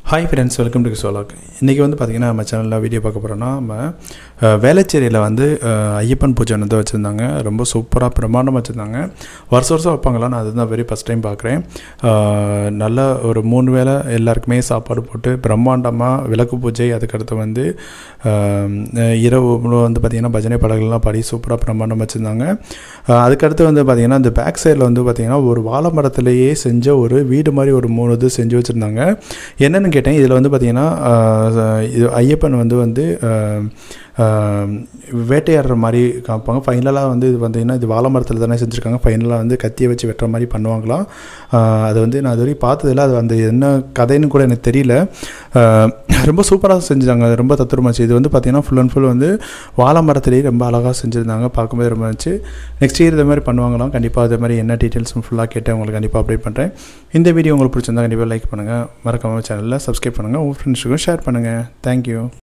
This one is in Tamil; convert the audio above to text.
hi friends welcome to Solak இன்றைக்கி வந்து பார்த்திங்கன்னா நம்ம சேனலில் வீடியோ பார்க்க போகிறோன்னா நம்ம அஹ், வேளச்சேரியில் வந்து அஹ், ஐயப்பன் பூஜை வந்து வச்சுருந்தாங்க ரொம்ப சூப்பராக பிரமாண்டமாக வச்சுருந்தாங்க வருஷம் வருஷம் வைப்பாங்களா நான் அதுதான் வெரி ஃபஸ்ட் டைம் பார்க்குறேன் அஹ், நல்ல ஒரு மூணு வேளை எல்லாருக்குமே சாப்பாடு போட்டு பிரம்மாண்டமாக விளக்கு பூஜை அதுக்கடுத்து வந்து அஹ், இரவு வந்து பார்த்திங்கன்னா பஜனை பாடல்கள்லாம் பாடி சூப்பராக பிரம்மாண்டம் வச்சுருந்தாங்க அதுக்கடுத்து வந்து பார்த்திங்கன்னா இந்த பேக் சைடில் வந்து பார்த்திங்கன்னா ஒரு வாழை மரத்துலேயே செஞ்ச ஒரு வீடு மாதிரி ஒரு மூணு இது செஞ்சு வச்சுருந்தாங்க என்னென்னு கேட்டேன் இதில் வந்து பார்த்திங்கன்னா ஆஹ், இது ஐயப்பன் வந்து வந்து ஆஹ், ஆஹ், வேட்டையாடுற மாதிரி காமிப்பாங்க ஃபைனலாக வந்து இது பார்த்திங்கன்னா இது வாழை மரத்தில் தானே செஞ்சுருக்காங்க ஃபைனலாக வந்து கத்தியை வச்சு வெட்டுற மாதிரி பண்ணுவாங்களாம் ஆஹ், அது வந்து நான் இது வரைக்கும் பார்த்ததில்ல அது அந்த என்ன கதைன்னு கூட எனக்கு தெரியல ஆஹ், ரொம்ப சூப்பராக செஞ்சுருந்தாங்க அது ரொம்ப தத்துரமாச்சு இது வந்து பார்த்திங்கன்னா ஃபுல் அண்ட் ஃபுல் வந்து வாழை மரத்துலேயே ரொம்ப அழகாக செஞ்சுருந்தாங்க பார்க்கும்போது ரொம்ப இருந்துச்சு நெக்ஸ்ட் இயர் இது மாதிரி பண்ணுவாங்களாம் கண்டிப்பாக அது மாதிரி என்ன டீட்டெயில்ஸும் ஃபுல்லாக கேட்டு உங்களுக்கு கண்டிப்பாக அப்டேட் பண்ணுறேன் இந்த வீடியோ உங்களுக்கு பிடிச்சிருந்தா கண்டிப்பாக லைக் பண்ணுங்கள் மறக்காம சேனலில் சப்ஸ்கிரைப் பண்ணுங்கள் உங்கள் ஃப்ரெண்ட்ஸுக்கும் ஷேர் பண்ணுங்கள் தேங்க்யூ